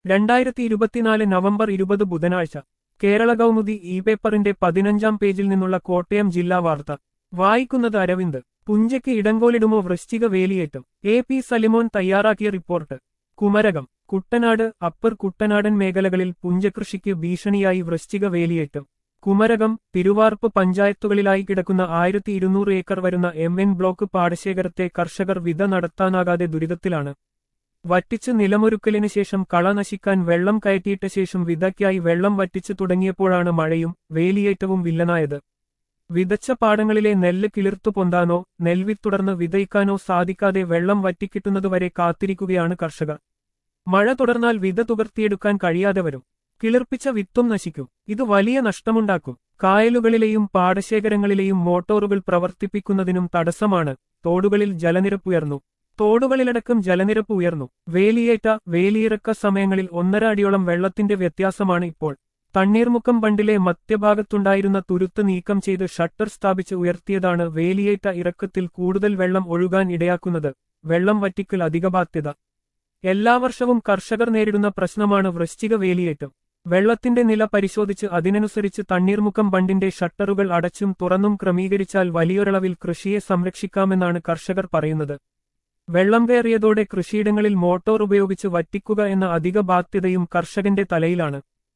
രണ്ടായിരത്തി ഇരുപത്തിനാല് നവംബർ ഇരുപത് ബുധനാഴ്ച കേരള കൗമുദി ഇ പേപ്പറിന്റെ പതിനഞ്ചാം പേജിൽ നിന്നുള്ള കോട്ടയം ജില്ലാ വാർത്ത വായിക്കുന്നത് അരവിന്ദ് പുഞ്ചയ്ക്ക് ഇടങ്കോലിടുമോ വൃശ്ചിക വേലിയേറ്റം എ പി സലിമോൻ തയ്യാറാക്കിയ റിപ്പോർട്ട് കുമരകം കുട്ടനാട് അപ്പർ കുട്ടനാടൻ മേഖലകളിൽ പുഞ്ചകൃഷിക്ക് ഭീഷണിയായി വൃശ്ചിക വേലിയേറ്റം കുമരകം തിരുവാർപ്പ് പഞ്ചായത്തുകളിലായി കിടക്കുന്ന ആയിരത്തി ഇരുന്നൂറ് ഏക്കർ വരുന്ന എം എൻ ബ്ലോക്ക് പാടശേഖരത്തെ കർഷകർ വിത നടത്താനാകാതെ ദുരിതത്തിലാണ് വറ്റിച്ച് നിലമൊരുക്കലിന് ശേഷം കള നശിക്കാൻ വെള്ളം കയറ്റിയിട്ട ശേഷം വിതയ്ക്കായി വെള്ളം വറ്റിച്ചു തുടങ്ങിയപ്പോഴാണ് മഴയും വേലിയേറ്റവും വില്ലനായത് വിതച്ച പാടങ്ങളിലെ നെല്ല് കിളിർത്തു പൊന്താനോ നെൽവിത്തുടർന്ന് വിതയ്ക്കാനോ സാധിക്കാതെ വെള്ളം വറ്റിക്കിട്ടുന്നതുവരെ കാത്തിരിക്കുകയാണ് കർഷകർ മഴ തുടർന്നാൽ വിത തുകർത്തിയെടുക്കാൻ കഴിയാതെ വരും കിളിർപ്പിച്ച വിത്തും നശിക്കും ഇത് വലിയ നഷ്ടമുണ്ടാക്കും കായലുകളിലെയും പാടശേഖരങ്ങളിലെയും മോട്ടോറുകൾ പ്രവർത്തിപ്പിക്കുന്നതിനും തടസ്സമാണ് തോടുകളിൽ ജലനിരപ്പുയർന്നു തോടുകളിലടക്കം ജലനിരപ്പ് ഉയർന്നു വേലിയേറ്റ വേലിയിറക്ക സമയങ്ങളിൽ ഒന്നര അടിയോളം വെള്ളത്തിന്റെ വ്യത്യാസമാണ് ഇപ്പോൾ തണ്ണീർമുക്കം ബണ്ടിലെ മധ്യഭാഗത്തുണ്ടായിരുന്ന തുരുത്ത് നീക്കം ചെയ്ത് ഷട്ടർ സ്ഥാപിച്ച് ഉയർത്തിയതാണ് വേലിയേറ്റ ഇറക്കത്തിൽ കൂടുതൽ വെള്ളം ഒഴുകാൻ ഇടയാക്കുന്നത് വെള്ളം വറ്റിക്കൽ അധിക ബാധ്യത എല്ലാ വർഷവും കർഷകർ നേരിടുന്ന പ്രശ്നമാണ് വൃശ്ചിക വേലിയേറ്റം വെള്ളത്തിന്റെ നില പരിശോധിച്ച് അതിനനുസരിച്ച് തണ്ണീർമുക്കം ബണ്ടിന്റെ ഷട്ടറുകൾ അടച്ചും തുറന്നും ക്രമീകരിച്ചാൽ വലിയൊരളവിൽ കൃഷിയെ സംരക്ഷിക്കാമെന്നാണ് കർഷകർ പറയുന്നത് വെള്ളം കയറിയതോടെ കൃഷിയിടങ്ങളിൽ മോട്ടോർ ഉപയോഗിച്ച് വറ്റിക്കുക എന്ന അധിക ബാധ്യതയും കർഷകന്റെ തലയിലാണ്